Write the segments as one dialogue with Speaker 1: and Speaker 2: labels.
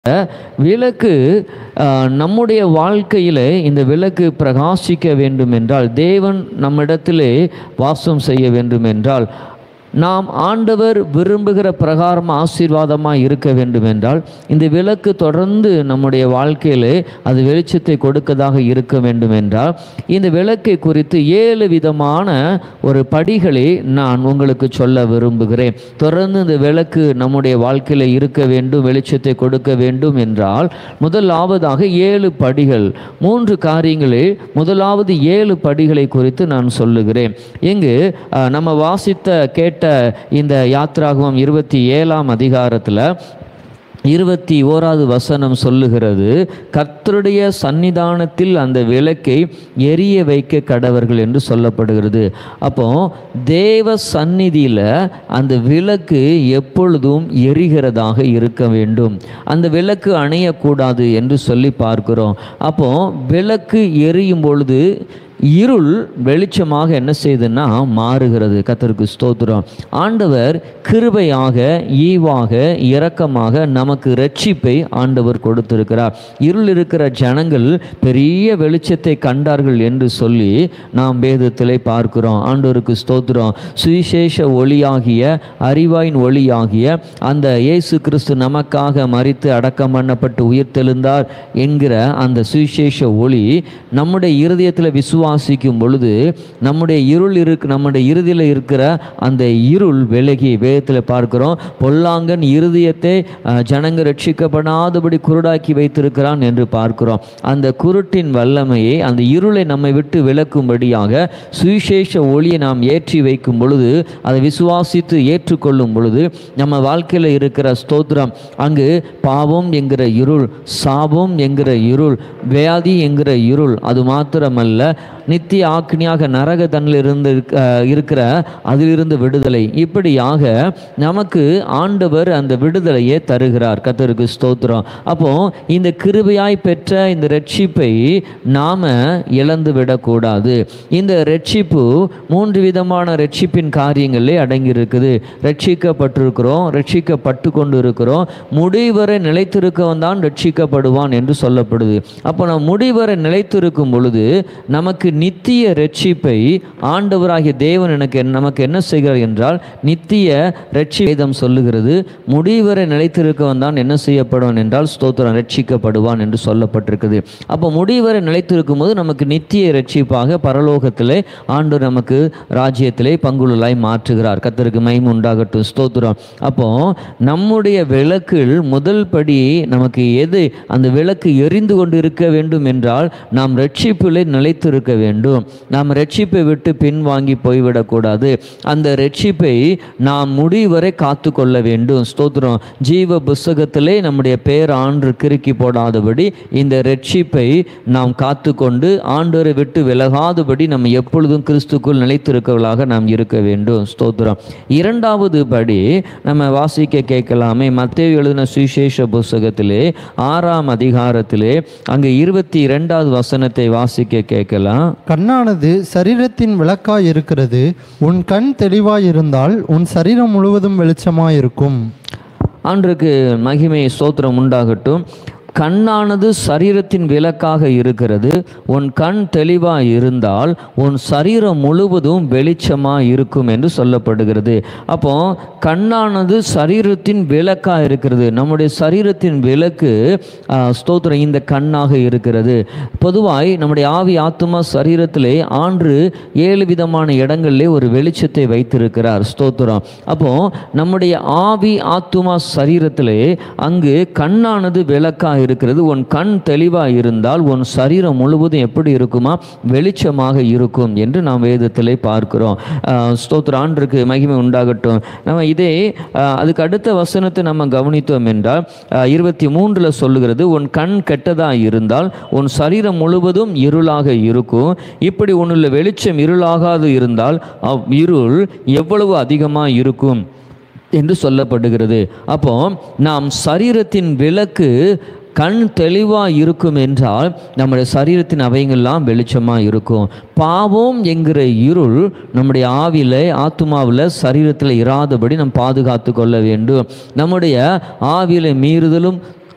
Speaker 1: விளக்கு அஹ், நம்முடைய வாழ்க்கையிலே இந்த விளக்கு பிரகாசிக்க வேண்டும் என்றால் தேவன் நம்மிடத்திலே வாசம் செய்ய வேண்டும் என்றால் நாம் ஆண்டவர் விரும்புகிற பிரகாரம் ஆசீர்வாதமாக இருக்க வேண்டும் என்றால் இந்த விளக்கு தொடர்ந்து நம்முடைய வாழ்க்கையிலே அது வெளிச்சத்தை கொடுக்கதாக இருக்க வேண்டும் என்றால் இந்த விளக்கை குறித்து ஏழு விதமான ஒரு படிகளை நான் உங்களுக்கு சொல்ல விரும்புகிறேன் தொடர்ந்து இந்த விளக்கு நம்முடைய வாழ்க்கையில் இருக்க வேண்டும் வெளிச்சத்தை கொடுக்க வேண்டும் என்றால் முதலாவதாக ஏழு படிகள் மூன்று காரியங்களில் முதலாவது ஏழு படிகளை குறித்து நான் சொல்லுகிறேன் இங்கு அஹ், நம்ம வாசித்த கேட்ட இந்த யாத்ராகமம் இருபத்தி ஏழாம் அதிகாரத்தில் இருபத்தி ஓராவது வசனம் சொல்லுகிறது கர்த்தருடைய சன்னிதானத்தில் அந்த விளக்கை எரிய வைக்க கடவர்கள் என்று சொல்லப்படுகிறது அப்போ தேவ சந்நிதியில் அந்த விளக்கு எப்பொழுதும் எரிகிறதாக இருக்க வேண்டும் அந்த விளக்கு அணையக்கூடாது என்று சொல்லி பார்க்கிறோம் அப்போ விளக்கு எரியும் பொழுது இருள் வெளிச்சமாக என்ன செய்யுதுன்னா மாறுகிறது கத்தருக்கு ஸ்தோத்திரம் ஆண்டவர் கிருபையாக ஈவாக இரக்கமாக நமக்கு ரட்சிப்பை ஆண்டவர் கொடுத்திருக்கிறார் இருள் இருக்கிற ஜனங்கள் பெரிய வெளிச்சத்தை கண்டார்கள் என்று சொல்லி நாம் வேதத்திலே பார்க்கிறோம் ஆண்டவருக்கு ஸ்தோத்திரம் சுவிசேஷ ஒளியாகிய அறிவாயின் ஒளியாகிய அந்த இயேசு கிறிஸ்து நமக்காக மரித்து அடக்கம் பண்ணப்பட்டு உயிர்த்தெழுந்தார் என்கிற அந்த சுவிசேஷ ஒளி நம்முடைய இருதயத்தில் விசுவாசிக்கும் பொழுது நம்முடைய இருள் இருக்கு நம்முடைய இறுதியில் இருக்கிற அந்த இருள் விலகி வேதத்தில் பார்க்கிறோம் பொல்லாங்கன் இருதயத்தை அஹ், ஜனங்க ரட்சிக்கப்படாதபடி குருடாக்கி வைத்திருக்கிறான் என்று பார்க்கிறோம் அந்த குருட்டின் வல்லமையை அந்த இருளை நம்மை விட்டு விலக்கும்படியாக சுவிசேஷ ஒளியை நாம் ஏற்றி வைக்கும் பொழுது அதை விசுவாசித்து ஏற்றுக்கொள்ளும் பொழுது நம்ம வாழ்க்கையில் இருக்கிற ஸ்தோத்திரம் அங்கு பாவம் என்கிற இருள் சாபம் என்கிற இருள் வியாதி என்கிற இருள் அது மாத்திரமல்ல நித்திய ஆக்கினியாக நரக தன்னிலிருந்து இருக்க- அஹ் இருக்கிற அதிலிருந்து விடுதலை இப்படியாக நமக்கு ஆண்டவர் அந்த விடுதலையை தருகிறார் கத்தருக்கு ஸ்தோத்திரம் அப்போ இந்த கிருபையாய் பெற்ற இந்த ரட்சிப்பை நாம இழந்து விடக்கூடாது இந்த ரட்சிப்பு மூன்று விதமான ரட்சிப்பின் காரியங்களே அடங்கி இருக்குது ரட்சிக்கப்பட்டிருக்கிறோம் ரட்சிக்கப்பட்டு கொண்டு இருக்கிறோம் முடிவரை நிலைத்திருக்கவன் தான் ரட்சிக்கப்படுவான் என்று சொல்லப்படுது அப்போ நம்ம முடிவரை நிலைத்திருக்கும் பொழுது நமக்கு நித்திய ரட்சிப்பை ஆண்டவராகிய தேவன் எனக்கு என்ன- நமக்கு என்ன செய்கிறார் என்றால் நித்திய ரட்சி வேதம் சொல்லுகிறது முடிவரை நிலைத்திருக்கவன் தான் என்ன செய்யப்படுவான் என்றால் ஸ்தோத்திரம் ரட்சிக்கப்படுவான் என்று சொல்லப்பட்டிருக்குது அப்போ முடிவரை நிலைத்திருக்கும் போது நமக்கு நித்திய ரட்சிப்பாக பரலோகத்திலே ஆண்டு நமக்கு ராஜ்யத்திலே பங்குள்ளலாய் மாற்றுகிறார் கத்தருக்கு மகிமை உண்டாகட்டும் ஸ்தோத்திரம் அப்போ நம்முடைய விளக்கில் முதல் படி நமக்கு எது அந்த விளக்கு எரிந்து கொண்டு இருக்க வேண்டும் என்றால் நாம் ரட்சிப்பிலே நிலைத்திருக்க வேண்டும் நாம் ரட்சிப்பை விட்டு பின்வாங்கி போய்விடக்கூடாது அந்த ரட்சிப்பை நாம் முடிவரை காத்து கொள்ள வேண்டும் ஸ்தோத்திரம் ஜீவ புஸ்தகத்திலே நம்முடைய பேர் ஆண்டு கிறுக்கி போடாதபடி இந்த ரட்சிப்பை நாம் காத்து கொண்டு ஆண்டவரை விட்டு விலகாதபடி நம்ம எப்பொழுதும் கிறிஸ்துக்குள் நிலைத்திருக்கவர்களாக நாம் இருக்க வேண்டும் ஸ்தோத்திரம் இரண்டாவது படி நம்ம வாசிக்க கேட்கலாமே மத்தேயு எழுதின சுவிசேஷ புஸ்தகத்திலே ஆறாம் அதிகாரத்திலே அங்கே இருபத்தி இரண்டாவது வசனத்தை வாசிக்க கேட்கலாம்
Speaker 2: கண்ணானது சரீரத்தின் விளக்காய் இருக்கிறது உன் கண் தெளிவாயிருந்தால் உன் சரீரம் முழுவதும் வெளிச்சமாயிருக்கும்
Speaker 1: ஆண்டுக்கு மகிமை ஸ்தோத்திரம் உண்டாகட்டும் கண்ணானது சரீரத்தின் விளக்காக இருக்கிறது உன் கண் தெளிவாக இருந்தால் உன் சரீரம் முழுவதும் வெளிச்சமாக இருக்கும் என்று சொல்லப்படுகிறது அப்போ கண்ணானது சரீரத்தின் விளக்காக இருக்கிறது நம்முடைய சரீரத்தின் விளக்கு ஆ, ஸ்தோத்திரம் இந்த கண்ணாக இருக்கிறது பொதுவாய் நம்முடைய ஆவி ஆத்துமா சரீரத்திலே ஆண்டு ஏழு விதமான இடங்களிலே ஒரு வெளிச்சத்தை வைத்திருக்கிறார் ஸ்தோத்திரம் அப்போ நம்முடைய ஆவி ஆத்துமா சரீரத்திலே அங்கு கண்ணானது விளக்காக இருக்கிறது உன் கண் தெளிவாக இருந்தால் உன் சரீரம் முழுவதும் எப்படி இருக்குமா வெளிச்சமாக இருக்கும் என்று நாம் வேதத்திலே பார்க்கிறோம் ஆஹ் ஸ்தோத்திர ஆண்டிற்கு மகிமை உண்டாகட்டும் நம்ம இதே ஆஹ் அதுக்கு அடுத்த வசனத்தை நம்ம கவனித்தோம் என்றால் இருபத்தி மூன்றில் சொல்லுகிறது உன் கண் கெட்டதாக இருந்தால் உன் சரீரம் முழுவதும் இருளாக இருக்கும் இப்படி உன்னுள்ள வெளிச்சம் இருளாகாது இருந்தால் அவ் இருள் எவ்வளவு அதிகமாக இருக்கும் என்று சொல்லப்படுகிறது அப்போ நாம் சரீரத்தின் விளக்கு கண் தெளிவாக இருக்கும் என்றால் நம்முடைய சரீரத்தின் அவைங்கள்லாம் வெளிச்சமாக இருக்கும் பாவம் என்கிற இருள் நம்முடைய ஆவியில் ஆத்துமாவில் சரீரத்தில் இராதபடி நாம் பாதுகாத்து கொள்ள வேண்டும் நம்முடைய ஆவியில் மீறுதலும்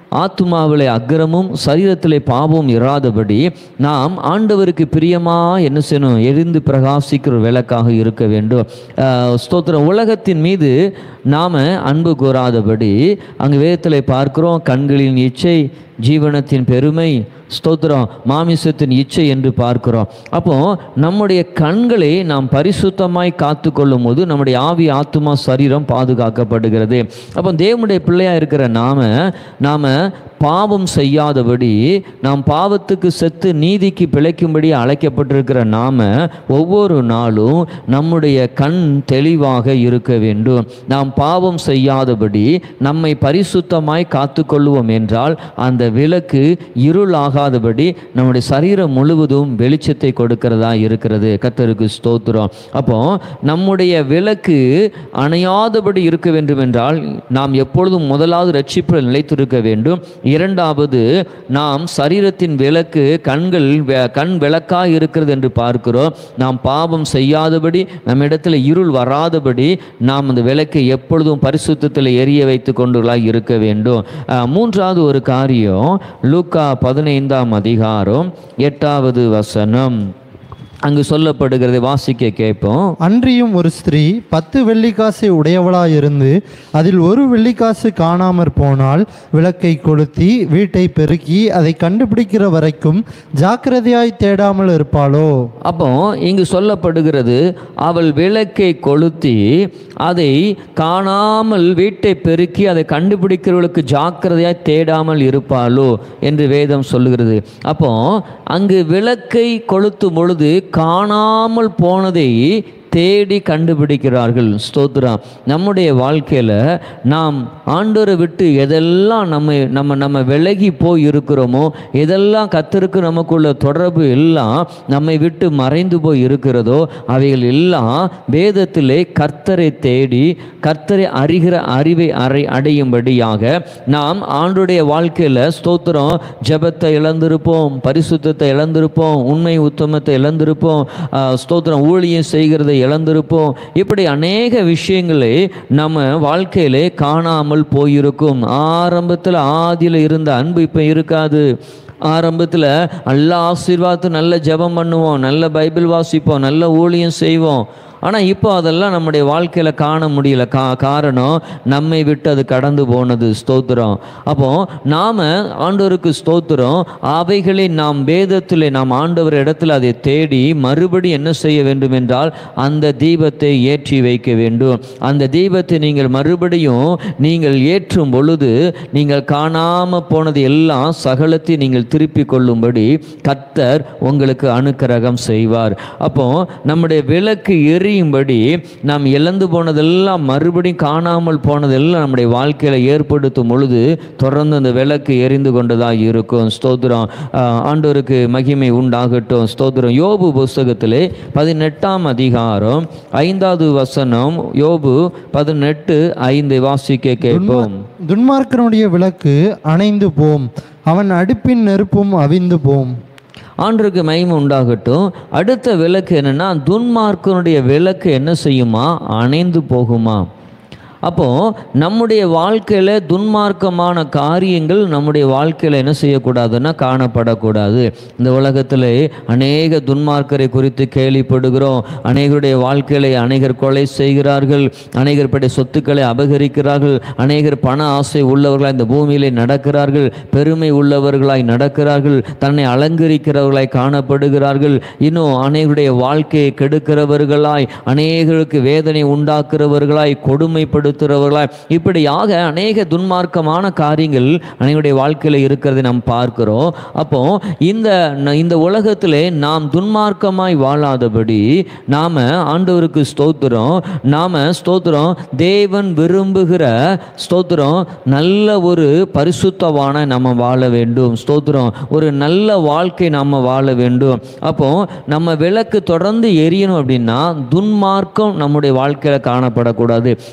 Speaker 1: ஆத்துமாவிலே அக்கிரமும் சரீரத்திலே பாவமும் இராதபடி நாம் ஆண்டவருக்கு பிரியமா என்ன செய்யணும் எரிந்து பிரகாசிக்கிற ஒரு விளக்காக இருக்க வேண்டும் ஆஹ் ஸ்தோத்திரம் உலகத்தின் மீது நாம் அன்பு கூறாதபடி அங்கு வேதத்தில் பார்க்கிறோம் கண்களின் இச்சை ஜீவனத்தின் பெருமை ஸ்தோத்திரம் மாமிசத்தின் இச்சை என்று பார்க்கிறோம் அப்போ நம்முடைய கண்களை நாம் பரிசுத்தமாய் காத்து கொள்ளும் போது நம்முடைய ஆவி ஆத்துமா சரீரம் பாதுகாக்கப்படுகிறது அப்போ தேவனுடைய பிள்ளையா இருக்கிற நாம நாம பாவம் செய்யாதபடி நாம் பாவத்துக்கு செத்து நீதிக்கு பிழைக்கும்படி அழைக்கப்பட்டிருக்கிற நாம ஒவ்வொரு நாளும் நம்முடைய கண் தெளிவாக இருக்க வேண்டும் நாம் பாவம் செய்யாதபடி நம்மை பரிசுத்தமாய் காத்துக்கொள்வோம் என்றால் அந்த விளக்கு இருளாகாதபடி நம்முடைய சரீரம் முழுவதும் வெளிச்சத்தை கொடுக்கிறதா இருக்கிறது கர்த்தருக்கு ஸ்தோத்திரம் அப்போ நம்முடைய விளக்கு அணையாதபடி இருக்க வேண்டும் என்றால் நாம் எப்பொழுதும் முதலாவது ரட்சிப்பில் நிலைத்திருக்க வேண்டும் இரண்டாவது நாம் சரீரத்தின் விளக்கு கண்கள் வெ- கண் விளக்காக இருக்கிறது என்று பார்க்கிறோம் நாம் பாவம் செய்யாதபடி நம்மிடத்தில் இருள் வராதபடி நாம் அந்த விளக்கை எப்பொழுதும் பரிசுத்தத்தில் எரிய வைத்து கொண்டுகளாக இருக்க வேண்டும் அஹ், மூன்றாவது ஒரு காரியம் லூக்கா பதினைந்தாம் அதிகாரம் எட்டாவது வசனம் அங்கு சொல்லப்படுகிறதை வாசிக்க கேட்போம்
Speaker 2: அன்றியும் ஒரு ஸ்திரீ பத்து வெள்ளிக்காசை உடையவளாயிருந்து அதில் ஒரு வெள்ளிக்காசு காணாமற் போனால் விளக்கை கொளுத்தி வீட்டை பெருக்கி அதை கண்டுபிடிக்கிற வரைக்கும் ஜாக்கிரதையாய் தேடாமல் இருப்பாளோ
Speaker 1: அப்போ இங்கு சொல்லப்படுகிறது அவள் விளக்கை கொளுத்தி அதை காணாமல் வீட்டை பெருக்கி அதை கண்டுபிடிக்கிறவளுக்கு ஜாக்கிரதையாய் தேடாமல் இருப்பாளோ என்று வேதம் சொல்லுகிறது அப்போ அங்கு விளக்கை கொளுத்தும் பொழுது காணாமல் போனதை தேடி கண்டுபிடிக்கிறார்கள் ஸ்தோத்ரம் நம்முடைய வாழ்க்கையில் நாம் ஆண்டவரை விட்டு எதெல்லாம் நம்ம நம்ம நம்ம விலகி போய் இருக்கிறோமோ எதெல்லாம் கத்தருக்கு நமக்குள்ள தொடர்பு எல்லாம் நம்மை விட்டு மறைந்து போய் இருக்கிறதோ அவைகள் எல்லாம் வேதத்திலே கர்த்தரை தேடி கர்த்தரை அறிகிற அறிவை அறை அடையும்படியாக நாம் ஆண்டுடைய வாழ்க்கையில் ஸ்தோத்திரம் ஜெபத்தை இழந்திருப்போம் பரிசுத்தத்தை இழந்திருப்போம் உண்மை உத்தமத்தை இழந்திருப்போம் ஆஹ், ஸ்தோத்திரம் ஊழியம் செய்கிறதை இழந்திருப்போம் இப்படி அநேக விஷயங்களை நம்ம வாழ்க்கையிலே காணாமல் போயிருக்கும் ஆரம்பத்தில் ஆதியில் இருந்த அன்பு இப்போ இருக்காது ஆரம்பத்தில் நல்ல ஆசீர்வாதத்தை நல்ல ஜெபம் பண்ணுவோம் நல்ல பைபிள் வாசிப்போம் நல்ல ஊழியம் செய்வோம் ஆனால் இப்போ அதெல்லாம் நம்முடைய வாழ்க்கையில் காண முடியல கா காரணம் நம்மை விட்டு அது கடந்து போனது ஸ்தோத்திரம் அப்போ நாம் ஆண்டவருக்கு ஸ்தோத்திரம் அவைகளை நாம் வேதத்தில் நாம் ஆண்டவர் இடத்துல அதை தேடி மறுபடி என்ன செய்ய வேண்டும் என்றால் அந்த தீபத்தை ஏற்றி வைக்க வேண்டும் அந்த தீபத்தை நீங்கள் மறுபடியும் நீங்கள் ஏற்றும் பொழுது நீங்கள் காணாமல் போனது எல்லாம் சகலத்தை நீங்கள் திருப்பி கொள்ளும்படி கத்தர் உங்களுக்கு அனுக்கிரகம் செய்வார் அப்போ நம்முடைய விளக்கு எரியும்படி நாம் இழந்து போனதெல்லாம் மறுபடியும் காணாமல் போனதெல்லாம் நம்முடைய வாழ்க்கையில ஏற்படுத்தும் பொழுது தொடர்ந்து அந்த விளக்கு எரிந்து கொண்டதாக இருக்கும் ஸ்தோத்திரம் ஆஹ், ஆண்டவருக்கு மகிமை உண்டாகட்டும் ஸ்தோத்திரம் யோபு புஸ்தகத்திலே பதினெட்டாம் அதிகாரம் ஐந்தாவது வசனம் யோபு பதினெட்டு ஐந்து வாசிக்க கேட்போம்
Speaker 2: துன்மார்க்கனுடைய விளக்கு அணைந்து போம் அவன் அடுப்பின் நெருப்பும் அவிந்து போம்
Speaker 1: ஆண்டருக்கு மகிமை உண்டாகட்டும் அடுத்த விளக்கு என்னன்னா துன்மார்க்கனுடைய விளக்கு என்ன செய்யுமா அணைந்து போகுமா அப்போ நம்முடைய வாழ்க்கையில் துன்மார்க்கமான காரியங்கள் நம்முடைய வாழ்க்கையில் என்ன செய்யக்கூடாதுன்னா காணப்படக்கூடாது இந்த உலகத்தில் அநேக துன்மார்க்கரை குறித்து கேள்விப்படுகிறோம் அநேகருடைய வாழ்க்கையில அநேகர் கொலை செய்கிறார்கள் அநேகர் படைய சொத்துக்களை அபகரிக்கிறார்கள் அநேகர் பண ஆசை உள்ளவர்களாய் இந்த பூமியிலே நடக்கிறார்கள் பெருமை உள்ளவர்களாய் நடக்கிறார்கள் தன்னை அலங்கரிக்கிறவர்களாய் காணப்படுகிறார்கள் இன்னும் அநேகருடைய வாழ்க்கையை கெடுக்கிறவர்களாய் அநேகருக்கு வேதனை உண்டாக்குறவர்களாய் கொடுமைப்படுத்துகிறவர்களாய் இப்படியாக அநேக துன்மார்க்கமான காரியங்கள் அனைவருடைய வாழ்க்கையில் இருக்கிறதை நாம் பார்க்கிறோம் அப்போ இந்த ந- இந்த உலகத்திலே நாம் துன்மார்க்கமாய் வாழாதபடி நாம ஆண்டவருக்கு ஸ்தோத்திரம் நாம ஸ்தோத்திரம் தேவன் விரும்புகிற ஸ்தோத்திரம் நல்ல ஒரு பரிசுத்தவான நம்ம வாழ வேண்டும் ஸ்தோத்திரம் ஒரு நல்ல வாழ்க்கை நாம வாழ வேண்டும் அப்போ நம்ம விளக்கு தொடர்ந்து எரியணும் அப்படின்னா துன்மார்க்கம் நம்முடைய வாழ்க்கையில காணப்படக்கூடாது துன்மார்க்க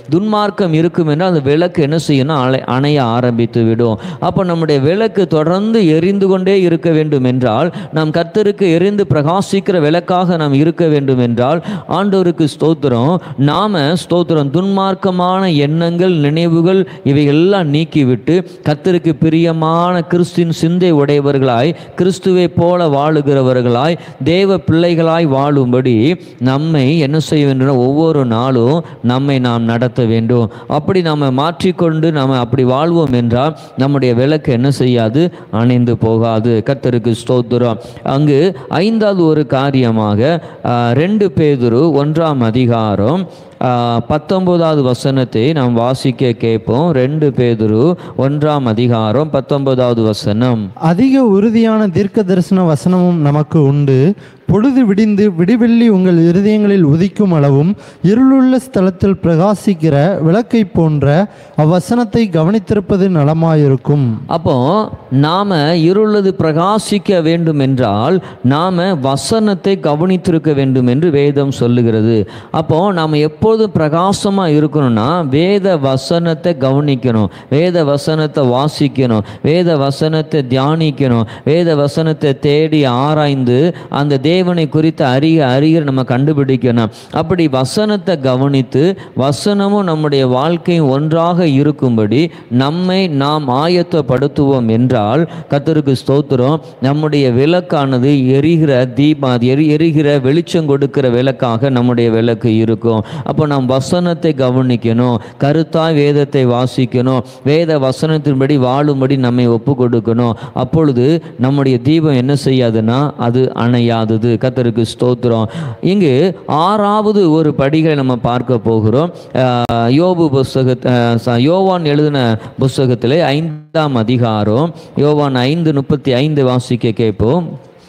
Speaker 1: துன்மார்க்கம் இருக்கும் என்றால் அந்த விளக்கு என்ன செய்யணும் அலை அணைய ஆரம்பித்து விடும் அப்போ நம்முடைய விளக்கு தொடர்ந்து எரிந்து கொண்டே இருக்க வேண்டும் என்றால் நாம் கர்த்தருக்கு எரிந்து பிரகாசிக்கிற விளக்காக நாம் இருக்க வேண்டும் என்றால் ஆண்டவருக்கு ஸ்தோத்திரம் நாம ஸ்தோத்திரம் துன்மார்க்கமான எண்ணங்கள் நினைவுகள் இவையெல்லாம் நீக்கிவிட்டு கர்த்தருக்கு பிரியமான கிறிஸ்தின் சிந்தை உடையவர்களாய் கிறிஸ்துவை போல வாழுகிறவர்களாய் தேவ பிள்ளைகளாய் வாழும்படி நம்மை என்ன செய்ய வேண்டும் ஒவ்வொரு நாளும் நம்மை நாம் நடத்த வேண்டும் அப்படி நாம் மாற்றிக்கொண்டு நாம் அப்படி வாழ்வோம் என்றால் நம்முடைய விளக்கு என்ன செய்யாது அணைந்து போகாது கர்த்தருக்கு ஸ்தோத்திரம் அங்கு ஐந்தாவது ஒரு காரியமாக ஆ, ரெண்டு பேதுரு ஒன்றாம் அதிகாரம் ஆ, பத்தொன்பதாவது வசனத்தை நாம் வாசிக்க கேட்போம் ரெண்டு பேதுரு ஒன்றாம் அதிகாரம் பத்தொன்பதாவது வசனம்
Speaker 2: அதிக உறுதியான தீர்க்க தரிசன வசனமும் நமக்கு உண்டு பொழுது விடிந்து விடிவெள்ளி உங்கள் இருதயங்களில் உதிக்கும் அளவும் இருளுள்ள ஸ்தலத்தில் பிரகாசிக்கிற விளக்கை போன்ற அவ்வசனத்தை கவனித்திருப்பது நலமாயிருக்கும்
Speaker 1: அப்போ நாம இருளது பிரகாசிக்க வேண்டும் என்றால் நாம வசனத்தை கவனித்திருக்க வேண்டும் என்று வேதம் சொல்லுகிறது அப்போ நாம் எப்போதும் பிரகாசமா இருக்கணும்னா வேத வசனத்தை கவனிக்கணும் வேத வசனத்தை வாசிக்கணும் வேத வசனத்தை தியானிக்கணும் வேத வசனத்தை தேடி ஆராய்ந்து அந்த தேவனை குறித்து அறிய அறிய நம்ம கண்டுபிடிக்கணும் அப்படி வசனத்தை கவனித்து வசனமும் நம்முடைய வாழ்க்கையும் ஒன்றாக இருக்கும்படி நம்மை நாம் ஆயத்தப்படுத்துவோம் என்றால் கர்த்தருக்கு ஸ்தோத்திரம் நம்முடைய விளக்கானது எரிகிற தீபம் அது எரி எரிகிற வெளிச்சம் கொடுக்கிற விளக்காக நம்முடைய விளக்கு இருக்கும் அப்போ நாம் வசனத்தை கவனிக்கணும் கருத்தாய் வேதத்தை வாசிக்கணும் வேத வசனத்தின்படி வாழும்படி நம்மை ஒப்பு கொடுக்கணும் அப்பொழுது நம்முடைய தீபம் என்ன செய்யாதுன்னா அது அணையாதது கர்த்தருக்கு ஸ்தோத்திரம் இங்கு ஆறாவது ஒரு படிகளை நம்ம பார்க்க போகிறோம் ஆஹ் யோபு புஸ்தக ஆஹ் ச- யோவான் எழுதின புஸ்தகத்திலே ஐந்தாம் அதிகாரம் யோவான் ஐந்து முப்பத்தி ஐந்து வாசிக்க கேட்போம்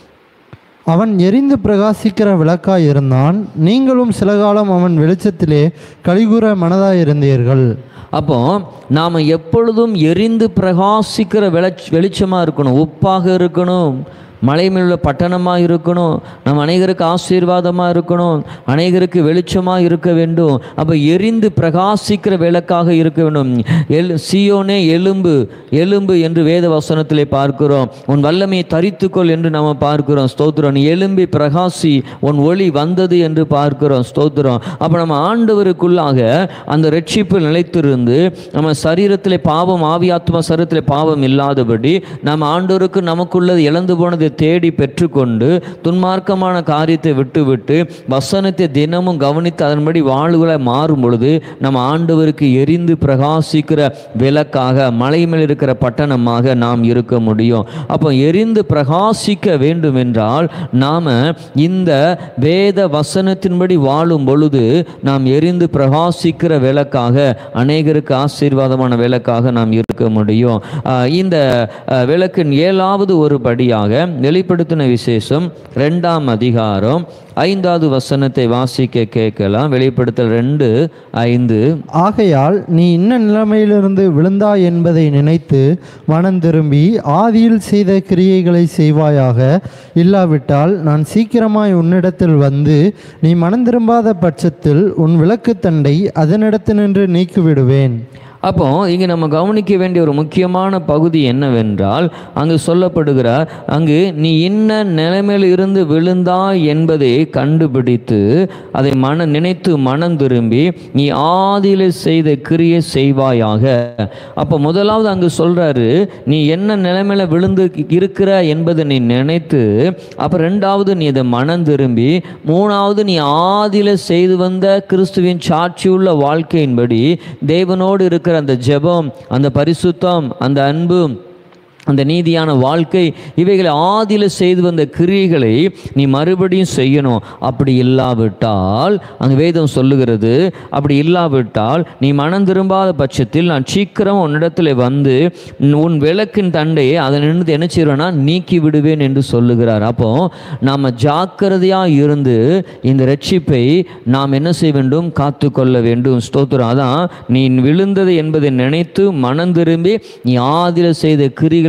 Speaker 2: அவன் எரிந்து பிரகாசிக்கிற விளக்காய் இருந்தான் நீங்களும் சில காலம் அவன் வெளிச்சத்திலே கலிகூற மனதாயிருந்தீர்கள்
Speaker 1: அப்போ நாம் எப்பொழுதும் எரிந்து பிரகாசிக்கிற வெளிச் வெளிச்சமாக இருக்கணும் உப்பாக இருக்கணும் மலை மேலுள்ள பட்டணமாக இருக்கணும் நம்ம அநேகருக்கு ஆசீர்வாதமாக இருக்கணும் அநேகருக்கு வெளிச்சமாக இருக்க வேண்டும் அப்போ எரிந்து பிரகாசிக்கிற விளக்காக இருக்க வேண்டும் எல் சியோனே எலும்பு எலும்பு என்று வேத வசனத்திலே பார்க்கிறோம் உன் வல்லமையை தரித்துக்கொள் என்று நம்ம பார்க்கிறோம் ஸ்தோத்திரம் நீ எலும்பி பிரகாசி உன் ஒளி வந்தது என்று பார்க்கிறோம் ஸ்தோத்திரம் அப்போ நம்ம ஆண்டவருக்குள்ளாக அந்த ரட்சிப்பில் நிலைத்திருந்து நம்ம சரீரத்திலே பாவம் ஆவியாத்மா சரீரத்திலே பாவம் இல்லாதபடி நம்ம ஆண்டவருக்கு நமக்குள்ளது இழந்து போனதை தேடி பெற்றுக்கொண்டு துன்மார்க்கமான காரியத்தை விட்டுவிட்டு வசனத்தை தினமும் கவனித்து அதன்படி வாழ்வுகளை மாறும் பொழுது நம்ம ஆண்டவருக்கு எரிந்து பிரகாசிக்கிற விளக்காக மலை மேல் இருக்கிற பட்டணமாக நாம் இருக்க முடியும் அப்போ எரிந்து பிரகாசிக்க வேண்டும் என்றால் நாம் இந்த வேத வசனத்தின்படி வாழும் பொழுது நாம் எரிந்து பிரகாசிக்கிற விளக்காக அநேகருக்கு ஆசீர்வாதமான விளக்காக நாம் இருக்க முடியும் ஆஹ் இந்த ஆஹ் விளக்கின் ஏழாவது ஒரு படியாக வெளிப்படுத்தின விசேஷம் ரெண்டாம் அதிகாரம் ஐந்தாவது வசனத்தை வாசிக்க கேட்கலாம் வெளிப்படுத்தல் ரெண்டு ஐந்து
Speaker 2: ஆகையால் நீ இன்ன நிலைமையிலிருந்து விழுந்தாய் என்பதை நினைத்து மனம் திரும்பி ஆதியில் செய்த கிரியைகளை செய்வாயாக இல்லாவிட்டால் நான் சீக்கிரமாய் உன்னிடத்தில் வந்து நீ மனம் திரும்பாத பட்சத்தில் உன் விளக்குத்தண்டை அதனிடத்தினின்று நீக்கிவிடுவேன்
Speaker 1: அப்போ இங்கே நம்ம கவனிக்க வேண்டிய ஒரு முக்கியமான பகுதி என்னவென்றால் அங்கு சொல்லப்படுகிறார் அங்கு நீ இன்ன நிலைமையில் இருந்து விழுந்தாய் என்பதை கண்டுபிடித்து அதை மன நினைத்து மனம் திரும்பி நீ ஆதியில செய்த கிரியை செய்வாயாக அப்போ முதலாவது அங்கு சொல்றாரு நீ என்ன நிலைமையில விழுந்து இருக்கிற என்பதை நீ நினைத்து அப்போ ரெண்டாவது நீ அதை மனம் திரும்பி மூணாவது நீ ஆதியில செய்து வந்த கிறிஸ்துவின் சாட்சியுள்ள வாழ்க்கையின்படி தேவனோடு இருக்கிற அந்த ஜெபம் அந்த பரிசுத்தம் அந்த அன்பு அந்த நீதியான வாழ்க்கை இவைகளை ஆதியில செய்து வந்த கிரியைகளை நீ மறுபடியும் செய்யணும் அப்படி இல்லாவிட்டால் அங்கு வேதம் சொல்லுகிறது அப்படி இல்லாவிட்டால் நீ மனம் திரும்பாத பட்சத்தில் நான் சீக்கிரம் உன்னிடத்தில் வந்து உன் விளக்கின் தண்டையை அதனிருந்து என்ன செய்வேன்னா நீக்கி விடுவேன் என்று சொல்லுகிறார் அப்போ நாம் ஜாக்கிரதையாக இருந்து இந்த ரட்சிப்பை நாம் என்ன செய்ய வேண்டும் காத்து கொள்ள வேண்டும் ஸ்தோத்திரம் அதான் நீ விழுந்தது என்பதை நினைத்து மனம் திரும்பி நீ ஆதில செய்த கிரிகளை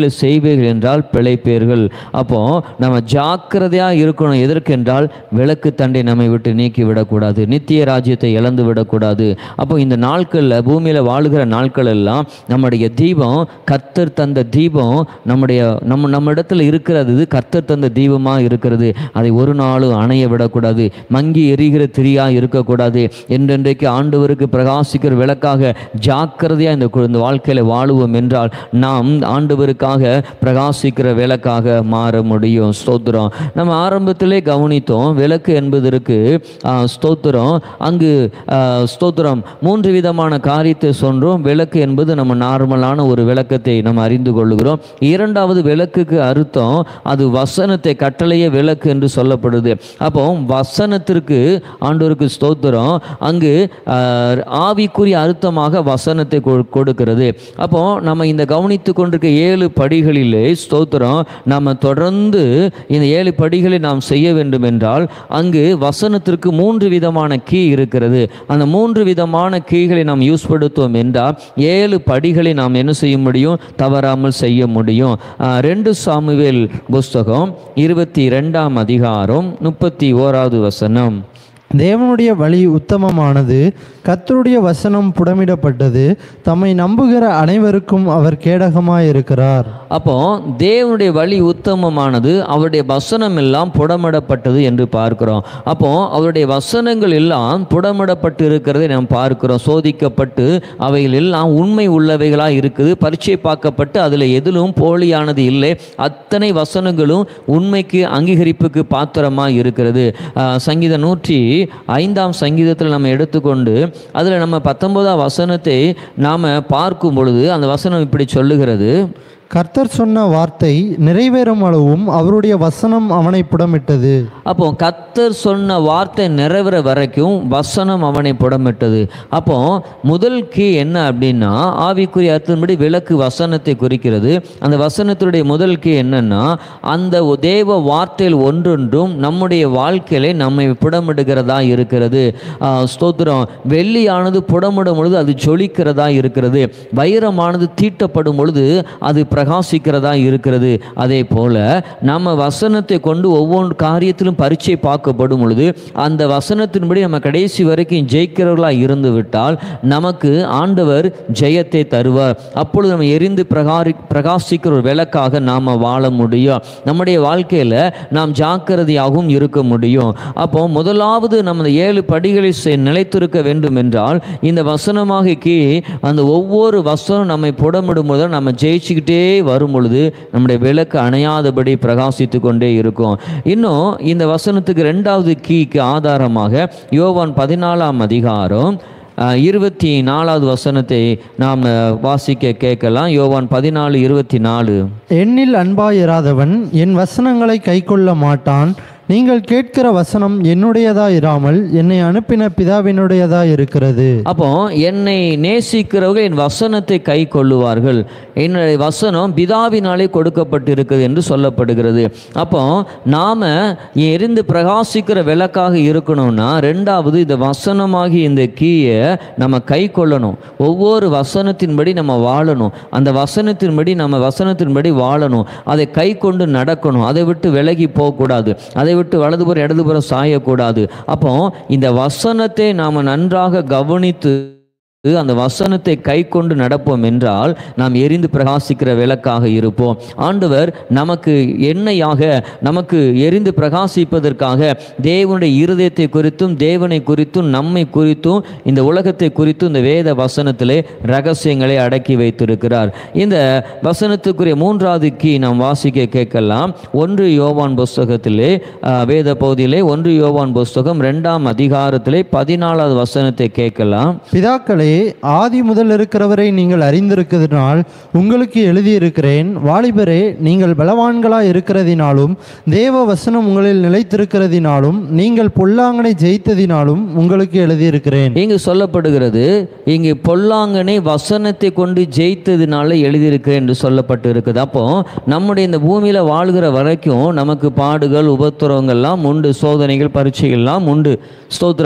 Speaker 1: இவைகளை செய்வீர்கள் என்றால் பிழைப்பீர்கள் அப்போ நம்ம ஜாக்கிரதையாக இருக்கணும் எதற்கென்றால் விளக்கு தண்டை நம்மை விட்டு நீக்கி விடக்கூடாது நித்திய ராஜ்யத்தை இழந்து விடக்கூடாது அப்போ இந்த நாட்களில் பூமியில் வாழுகிற நாட்கள் எல்லாம் நம்முடைய தீபம் கர்த்தர் தந்த தீபம் நம்முடைய நம்ம நம்ம இடத்துல இருக்கிறது இது கர்த்தர் தந்த தீபமாக இருக்கிறது அதை ஒரு நாளும் அணைய விடக்கூடாது மங்கி எரிகிற திரியாக இருக்கக்கூடாது என்றென்றைக்கு ஆண்டவருக்கு பிரகாசிக்கிற விளக்காக ஜாக்கிரதையாக இந்த கு- இந்த வாழ்க்கையில் வாழுவோம் என்றால் நாம் ஆண்டவருக்காக பிரகாசிக்கிற விளக்காக மாற முடியும் ஸ்தோத்திரம் நம்ம ஆரம்பத்திலே கவனித்தோம் விளக்கு என்பதற்கு ஆ, ஸ்தோத்திரம் அங்கு ஆ, ஸ்தோத்திரம் மூன்று விதமான காரியத்தை சொன்றோம் விளக்கு என்பது நம்ம நார்மலான ஒரு விளக்கத்தை நம்ம அறிந்து கொள்ளுகிறோம் இரண்டாவது விளக்குக்கு அர்த்தம் அது வசனத்தை கட்டளையே விளக்கு என்று சொல்லப்படுது அப்போ வசனத்திற்கு ஆண்டவருக்கு ஸ்தோத்திரம் அங்கு ஆ, ஆவிக்குரிய அர்த்தமாக வசனத்தை கொ- கொடுக்கிறது அப்போ நம்ம இந்த கவனித்து கொண்டிருக்க ஏழு படிகளிலே ஸ்தோத்திரம் நம்ம தொடர்ந்து இந்த ஏழு படிகளை நாம் செய்ய வேண்டும் என்றால் அங்கு வசனத்திற்கு மூன்று விதமான கீ இருக்கிறது அந்த மூன்று விதமான கீகளை நாம் யூஸ் படுத்துவோம் என்றால் ஏழு படிகளை நாம் என்ன செய்ய முடியும் தவறாமல் செய்ய முடியும் ஆஹ், ரெண்டு சாமுவேல் புஸ்தகம் இருபத்தி ரெண்டாம் அதிகாரம் முப்பத்தி ஓராவது வசனம்
Speaker 2: தேவனுடைய வழி உத்தமமானது கர்த்தருடைய வசனம் புடமிடப்பட்டது தம்மை நம்புகிற அனைவருக்கும் அவர் கேடகமாயிருக்கிறார்
Speaker 1: அப்போ தேவனுடைய வழி உத்தமமானது அவருடைய வசனம் எல்லாம் புடமிடப்பட்டது என்று பார்க்கிறோம் அப்போ அவருடைய வசனங்கள் எல்லாம் புடமிடப்பட்டு இருக்கிறதை நாம் பார்க்கிறோம் சோதிக்கப்பட்டு அவைகள் எல்லாம் உண்மை உள்ளவைகளாக இருக்குது பரீட்சை பார்க்கப்பட்டு அதில் எதிலும் போலியானது இல்லை அத்தனை வசனங்களும் உண்மைக்கு அங்கீகரிப்புக்கு பாத்திரமாக இருக்கிறது ஆஹ், சங்கீதம் நூற்றி ஐந்தாம் சங்கீதத்தில் நம்ம எடுத்துக்கொண்டு அதில் நம்ம பத்தொன்பதாம் வசனத்தை நாம் பார்க்கும் பொழுது அந்த வசனம் இப்படி சொல்லுகிறது
Speaker 2: கர்த்தர் சொன்ன வார்த்தை நிறைவேறும் அளவும் அவருடைய வசனம் அவனை புடமிட்டது
Speaker 1: அப்போ கத்தர் சொன்ன வார்த்தை நிறைவேற வரைக்கும் வசனம் அவனை புடமிட்டது அப்போ முதல் கீ என்ன அப்படின்னா ஆவிக்குரிய அர்த்தத்தின்படி விளக்கு வசனத்தை குறிக்கிறது அந்த வசனத்தினுடைய முதல் கீ என்னன்னா அந்த தேவ வார்த்தையில் ஒன்றொன்றும் நம்முடைய வாழ்க்கையிலே நம்மை புடமிடுகிறதா இருக்கிறது ஆஹ், ஸ்தோத்திரம் வெள்ளியானது புடமிடும் பொழுது அது ஜொலிக்கிறதா இருக்கிறது வைரமானது தீட்டப்படும் பொழுது அது பிரகாசிக்கிறதா இருக்கிறது அதே போல நம்ம வசனத்தை கொண்டு ஒவ்வொரு காரியத்திலும் பரீட்சை பார்க்கப்படும் பொழுது அந்த வசனத்தின்படி நம்ம கடைசி வரைக்கும் ஜெயிக்கிறவர்களாக இருந்து விட்டால் நமக்கு ஆண்டவர் ஜெயத்தை தருவார் அப்பொழுது நம்ம எரிந்து பிரகாரி பிரகாசிக்கிற ஒரு விளக்காக நாம் வாழ முடியும் நம்முடைய வாழ்க்கையில் நாம் ஜாக்கிரதையாகவும் இருக்க முடியும் அப்போ முதலாவது நம்ம இந்த ஏழு படிகளை செ- நிலைத்திருக்க வேண்டும் என்றால் இந்த வசனமாக கீ அந்த ஒவ்வொரு வசனம் நம்மை புடமிடும் போது நம்ம ஜெயிச்சுக்கிட்டே வரும் பொழுது நம்முடைய விளக்கு அணையாதபடி பிரகாசித்து கொண்டே இருக்கும் இன்னும் இந்த வசனத்துக்கு ரெண்டாவது கீக்கு ஆதாரமாக யோவான் பதினாலாம் அதிகாரம் அஹ், இருபத்தி நாலாவது வசனத்தை நாம் அஹ், வாசிக்க கேட்கலாம் யோவான் பதினாலு இருபத்தி நாலு
Speaker 2: என்னில் அன்பாயிராதவன் என் வசனங்களை கைக்கொள்ள மாட்டான் நீங்கள் கேட்கிற வசனம் என்னுடையதா இராமல் என்னை அனுப்பின பிதாவினுடையதா இருக்கிறது
Speaker 1: அப்போ என்னை நேசிக்கிறவர்கள் என் வசனத்தை கை கொள்ளுவார்கள் என்னுடைய வசனம் பிதாவினாலே கொடுக்கப்பட்டிருக்கிறது என்று சொல்லப்படுகிறது அப்போ நாம எரிந்து பிரகாசிக்கிற விளக்காக இருக்கணும்னா ரெண்டாவது இந்த வசனமாகி இந்த கீயை நம்ம கை கொள்ளணும் ஒவ்வொரு வசனத்தின்படி நம்ம வாழணும் அந்த வசனத்தின்படி நம்ம வசனத்தின்படி வாழணும் அதை கை கொண்டு நடக்கணும் அதை விட்டு விலகி போகக்கூடாது அதை விட்டு வலதுபுறம் இடதுபுறம் சாயக்கூடாது அப்போ இந்த வசனத்தை நாம் நன்றாக கவனித்து அந்த வசனத்தை கை கொண்டு நடப்போம் என்றால் நாம் எரிந்து பிரகாசிக்கிற விளக்காக இருப்போம் ஆண்டவர் நமக்கு எண்ணெயாக நமக்கு எரிந்து பிரகாசிப்பதற்காக தேவனுடைய இருதயத்தை குறித்தும் தேவனை குறித்தும் நம்மை குறித்தும் இந்த உலகத்தை குறித்தும் இந்த வேத வசனத்திலே ரகசியங்களை அடக்கி வைத்திருக்கிறார் இந்த வசனத்துக்குரிய மூன்றாவது கீ நாம் வாசிக்க கேட்கலாம் ஒன்று யோவான் புஸ்தகத்திலே ஆஹ், வேத பகுதியிலே ஒன்று யோவான் புஸ்தகம் ரெண்டாம் அதிகாரத்திலே பதினாலாவது வசனத்தை கேட்கலாம்
Speaker 2: பிதாக்களே ஆதி முதல் இருக்கிறவரை நீங்கள் அறிந்திருக்கிறதுனால் உங்களுக்கு எழுதியிருக்கிறேன் வாலிபரே நீங்கள் பலவான்களாய் இருக்கிறதினாலும் தேவ வசனம் உங்களில் நிலைத்திருக்கிறதினாலும் நீங்கள் பொல்லாங்கனை ஜெயித்ததினாலும் உங்களுக்கு எழுதியிருக்கிறேன்
Speaker 1: இங்கு சொல்லப்படுகிறது இங்கு பொல்லாங்கனை வசனத்தை கொண்டு ஜெயித்ததினால எழுதியிருக்கிறேன் என்று சொல்லப்பட்டு இருக்குது அப்போ நம்முடைய இந்த பூமியில வாழ்கிற வரைக்கும் நமக்கு பாடுகள் உபத்திரவங்கள்லாம் உண்டு சோதனைகள் பரீட்சைகள்லாம் உண்டு ஸ்தோத்திரம்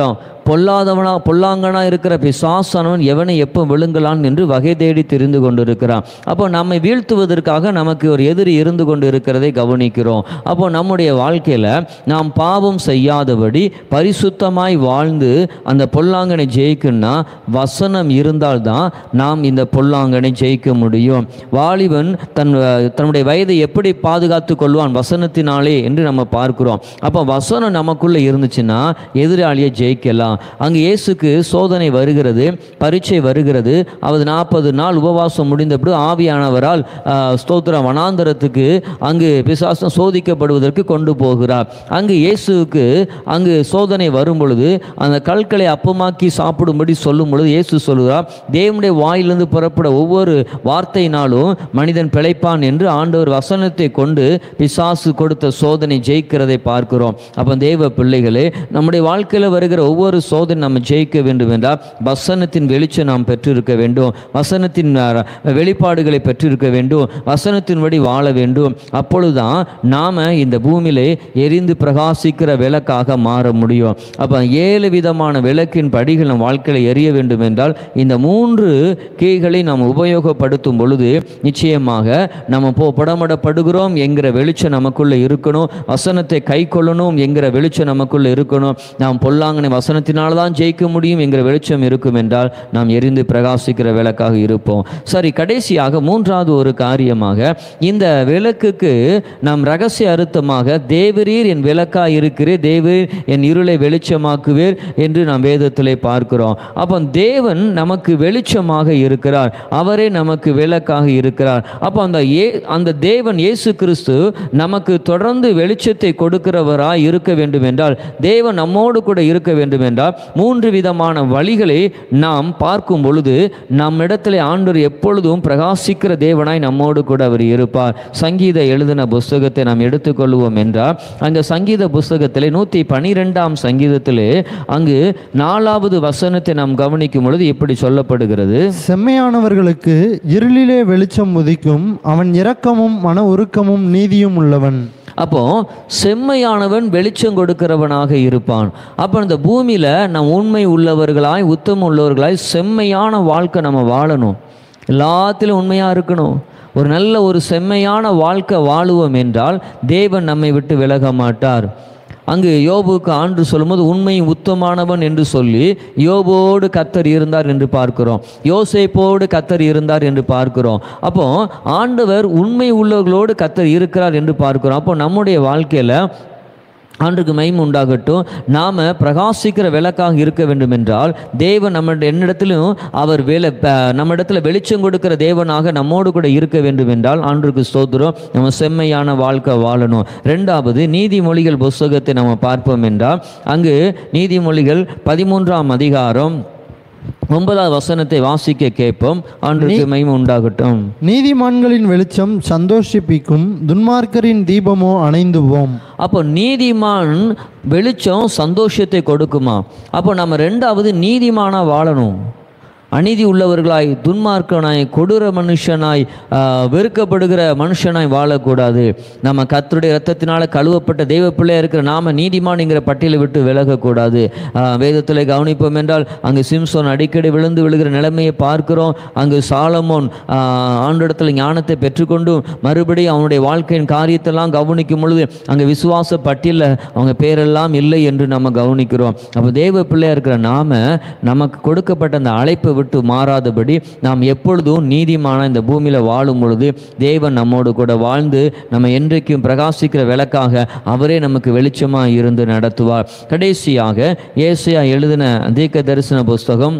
Speaker 1: பொல்லாதவனா பொல்லாங்கனா இருக்கிற பிசாசானவன் எவனை எப்போ விழுங்கலான் என்று வகை தேடி தெரிந்து கொண்டிருக்கிறான் அப்போ நம்மை வீழ்த்துவதற்காக நமக்கு ஒரு எதிரி இருந்து கொண்டு இருக்கிறதை கவனிக்கிறோம் அப்போ நம்முடைய வாழ்க்கையில் நாம் பாவம் செய்யாதபடி பரிசுத்தமாய் வாழ்ந்து அந்த பொல்லாங்கனை ஜெயிக்கணும்னா வசனம் இருந்தால்தான் நாம் இந்த பொல்லாங்கனை ஜெயிக்க முடியும் வாலிபன் தன் தன்னுடைய வயதை எப்படி பாதுகாத்து கொள்வான் வசனத்தினாலே என்று நம்ம பார்க்கிறோம் அப்போ வசனம் நமக்குள்ளே இருந்துச்சுன்னா எதிராளியை ஜெயிக்கலாம் அங்கு இயேசுக்கு சோதனை வருகிறது பரீட்சை வருகிறது அவர் நாற்பது நாள் உபவாசம் முடிந்தபடி ஆவியானவரால் ஆஹ், ஸ்தோத்திரம் வனாந்தரத்துக்கு அங்கு பிசாசம் சோதிக்கப்படுவதற்கு கொண்டு போகிறார் அங்கு இயேசுவுக்கு அங்கு சோதனை வரும் பொழுது அந்த கற்களை அப்பமாக்கி சாப்பிடும்படி சொல்லும் பொழுது இயேசு சொல்கிறார் தேவனுடைய வாயிலிருந்து புறப்பட ஒவ்வொரு வார்த்தையினாலும் மனிதன் பிழைப்பான் என்று ஆண்டவர் வசனத்தை கொண்டு பிசாசு கொடுத்த சோதனை ஜெயிக்கிறதை பார்க்கிறோம் அப்போ தேவ பிள்ளைகளே நம்முடைய வாழ்க்கையில் வருகிற ஒவ்வொரு சோதனை நம்ம ஜெயிக்க வேண்டும் என்றால் வசனத்தின் வெளிச்சம் நாம் பெற்றிருக்க வேண்டும் வசனத்தின் அஹ், வெளிப்பாடுகளை பெற்றிருக்க வேண்டும் வசனத்தின்படி வாழ வேண்டும் அப்பொழுதுதான் நாம இந்த பூமியிலே எரிந்து பிரகாசிக்கிற விளக்காக மாற முடியும் அப்போ ஏழு விதமான விளக்கின் படிகள் நம் வாழ்க்கையில் எரிய வேண்டும் என்றால் இந்த மூன்று கீகளை நாம் உபயோகப்படுத்தும் பொழுது நிச்சயமாக நம்ம போ புடமிடப்படுகிறோம் என்கிற வெளிச்சம் நமக்குள்ள இருக்கணும் வசனத்தை கை கொள்ளணும் என்கிற வெளிச்சம் நமக்குள்ள இருக்கணும் நாம் பொல்லாங்கனை வசனத்தினால தான் ஜெயிக்க முடியும் என்கிற வெளிச்சம் இருக்கும் என்றால் நாம் எரிந்து பிரகாசிக்கிற விளக்காக இருப்போம் சரி கடைசியாக மூன்றாவது ஒரு காரியமாக இந்த விளக்குக்கு நாம் ரகசிய அர்த்தமாக தேவரீர் என் விளக்காய் இருக்கிறீர் தேவரீர் என் இருளை வெளிச்சமாக்குவீர் என்று நாம் வேதத்திலே பார்க்கிறோம் அப்போ தேவன் நமக்கு வெளிச்சமாக இருக்கிறார் அவரே நமக்கு விளக்காக இருக்கிறார் அப்போ அந்த ஏ அந்த தேவன் இயேசு கிறிஸ்து நமக்கு தொடர்ந்து வெளிச்சத்தை கொடுக்கிறவராய் இருக்க வேண்டும் என்றால் தேவன் நம்மோடு கூட இருக்க வேண்டும் என்றால் மூன்று விதமான வழிகளை நாம் பார்க்கும் பொழுது நம்மிடத்திலே ஆண்டவர் எப்பொழுதும் பிரகாசிக்கிற தேவனாய் நம்மோடு கூட அவர் இருப்பார் சங்கீத எழுதின புஸ்தகத்தை நாம் எடுத்துக்கொள்வோம் என்றால் அங்கே சங்கீத புஸ்தகத்திலே நூற்றி பனிரெண்டாம் சங்கீதத்திலே அங்கு நாலாவது வசனத்தை நாம் கவனிக்கும் பொழுது இப்படி சொல்லப்படுகிறது
Speaker 2: செம்மையானவர்களுக்கு இருளிலே வெளிச்சம் உதிக்கும் அவன் இரக்கமும் மன உருக்கமும் நீதியும் உள்ளவன்
Speaker 1: அப்போ செம்மையானவன் வெளிச்சம் கொடுக்கிறவனாக இருப்பான் அப்போ இந்த பூமியில் நம் உண்மை உள்ளவர்களாய் உத்தமம் உள்ளவர்களாய் செம்மையான வாழ்க்கை நம்ம வாழணும் எல்லாத்திலும் உண்மையாக இருக்கணும் ஒரு நல்ல ஒரு செம்மையான வாழ்க்கை வாழுவோம் என்றால் தேவன் நம்மை விட்டு விலக மாட்டார் அங்கு யோபுக்கு ஆண்டு சொல்லும்போது உண்மை உத்தமானவன் என்று சொல்லி யோபோடு கத்தர் இருந்தார் என்று பார்க்கிறோம் யோசேப்போடு கத்தர் இருந்தார் என்று பார்க்கிறோம் அப்போ ஆண்டவர் உண்மை உள்ளவர்களோடு கத்தர் இருக்கிறார் என்று பார்க்கிறோம் அப்போ நம்முடைய வாழ்க்கையில் ஆண்டுக்கு மகிமை உண்டாகட்டும் நாம் பிரகாசிக்கிற விளக்காக இருக்க வேண்டும் என்றால் தேவன் நம்ம என்னிடத்திலும் அவர் வேலை நம்மிடத்தில் வெளிச்சம் கொடுக்கிற தேவனாக நம்மோடு கூட இருக்க வேண்டும் என்றால் ஆண்டுக்கு ஸ்தோத்திரம் நம்ம செம்மையான வாழ்க்கை வாழணும் ரெண்டாவது நீதிமொழிகள் புஸ்தகத்தை நம்ம பார்ப்போம் என்றால் அங்கு நீதிமொழிகள் பதிமூன்றாம் அதிகாரம் ஒன்பதாவது வசனத்தை வாசிக்க கேட்போம் ஆண்டுக்கு மகிமை உண்டாகட்டும்
Speaker 2: நீதிமான்களின் வெளிச்சம் சந்தோஷிப்பிக்கும் துன்மார்க்கரின் தீபமோ அணைந்து போம்
Speaker 1: அப்போ நீதிமான் வெளிச்சம் சந்தோஷத்தை கொடுக்குமா அப்போ நம்ம ரெண்டாவது நீதிமானா வாழணும் அநீதி உள்ளவர்களாய் துன்மார்க்கனாய் கொடூர மனுஷனாய் ஆ, வெறுக்கப்படுகிற மனுஷனாய் வாழக்கூடாது நம்ம கர்த்தருடைய ரத்தத்தினால கழுவப்பட்ட தெய்வ பிள்ளையா இருக்கிற நாம நீதிமான்ங்கிற பட்டியலை விட்டு விலகக்கூடாது ஆ, வேதத்தில் கவனிப்போம் என்றால் அங்கு சிம்சோன் அடிக்கடி விழுந்து விழுகிற நிலைமையை பார்க்கிறோம் அங்கு சாலமோன் ஆ, ஆண்டிடத்தில் ஞானத்தை பெற்றுக்கொண்டு மறுபடியும் அவனுடைய வாழ்க்கையின் காரியத்தெல்லாம் கவனிக்கும் பொழுது அங்கே விசுவாச பட்டியலில் அவங்க பேரெல்லாம் இல்லை என்று நம்ம கவனிக்கிறோம் அப்போ தேவ பிள்ளையா இருக்கிற நாம நமக்கு கொடுக்கப்பட்ட அந்த அழைப்பை விட்டு மாறாதபடி நாம் எப்பொழுதும் நீதிமான இந்த பூமியில் வாழும் பொழுது தேவன் நம்மோடு கூட வாழ்ந்து நம்ம என்றைக்கும் பிரகாசிக்கிற விளக்காக அவரே நமக்கு வெளிச்சமாக இருந்து நடத்துவார் கடைசியாக ஏசியா எழுதின தீர்க்க தரிசன புஸ்தகம்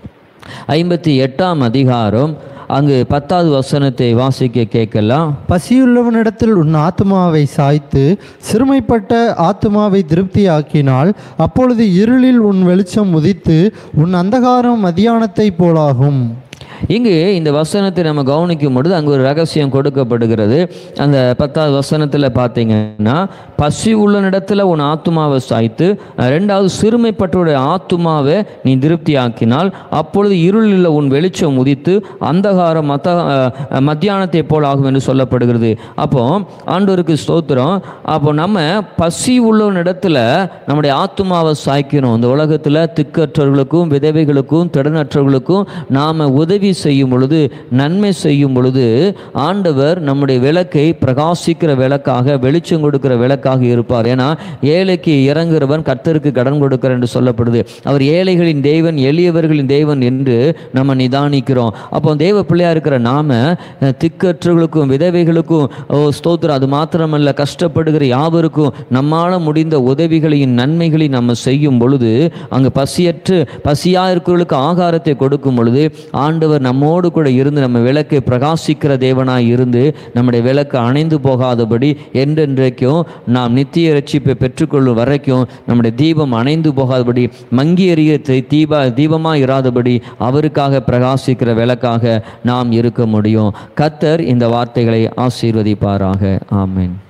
Speaker 1: ஐம்பத்தி எட்டாம் அதிகாரம் அங்கு பத்தாவது வசனத்தை வாசிக்க கேட்கலாம்
Speaker 2: பசியுள்ளவனிடத்தில் உன் ஆத்துமாவை சாய்த்து சிறுமைப்பட்ட ஆத்துமாவை திருப்தியாக்கினால் அப்பொழுது இருளில் உன் வெளிச்சம் உதித்து உன் அந்தகாரம் மதியானத்தைப் போலாகும்
Speaker 1: இங்கு இந்த வசனத்தை நம்ம கவனிக்கும் பொழுது அங்கு ஒரு ரகசியம் கொடுக்கப்படுகிறது அந்த பத்தாவது வசனத்தில் பார்த்தீங்கன்னா பசி உள்ளனிடத்தில் உன் ஆத்துமாவை சாய்த்து ரெண்டாவது சிறுமைப்பட்டவருடைய ஆத்துமாவை நீ திருப்தியாக்கினால் அப்பொழுது இருளில் உன் வெளிச்சம் உதித்து அந்தகாரம் மத்த அஹ், மத்தியானத்தை போல் ஆகும் என்று சொல்லப்படுகிறது அப்போ ஆண்டவருக்கு ஸ்தோத்திரம் அப்போ நம்ம பசி உள்ளவனிடத்தில் நம்முடைய ஆத்துமாவை சாய்க்கணும் இந்த உலகத்தில் திக்கற்றவர்களுக்கும் விதவைகளுக்கும் திடனற்றவர்களுக்கும் நாம் உதவி செய்யும் பொழுது நன்மை செய்யும் பொழுது ஆண்டவர் நம்முடைய விளக்கை பிரகாசிக்கிற விளக்காக வெளிச்சம் கொடுக்கிற விளக்காக இருப்பார் ஏன்னா ஏழைக்கு இறங்குறவன் கர்த்தருக்கு கடன் கொடுக்கிறார் என்று சொல்லப்படுது அவர் ஏழைகளின் தேவன் எளியவர்களின் தேவன் என்று நம்ம நிதானிக்கிறோம் அப்போ தேவ பிள்ளையா இருக்கிற நாம அஹ், திக்கற்றவர்களுக்கும் விதவைகளுக்கும் ஓ ஸ்தோத்திரம் அது மாத்திரமல்ல கஷ்டப்படுகிற யாவருக்கும் நம்மால முடிந்த உதவிகளையும் நன்மைகளையும் நம்ம செய்யும் பொழுது அங்கு பசியற்று பசியா இருக்கிறவர்களுக்கு ஆகாரத்தை கொடுக்கும் பொழுது ஆண்டவர் நம்மோடு கூட இருந்து நம்ம விளக்கை பிரகாசிக்கிற தேவனாய் இருந்து நம்முடைய விளக்கு அணைந்து போகாதபடி என்றென்றைக்கும் நாம் நித்திய ரட்சிப்பை பெற்றுக்கொள்ளும் வரைக்கும் நம்முடைய தீபம் அணைந்து போகாதபடி மங்கி எறிய தி- தீப தீபமாக இராதபடி அவருக்காக பிரகாசிக்கிற விளக்காக நாம் இருக்க முடியும் கத்தர் இந்த வார்த்தைகளை ஆசீர்வதிப்பாராக ஆமென்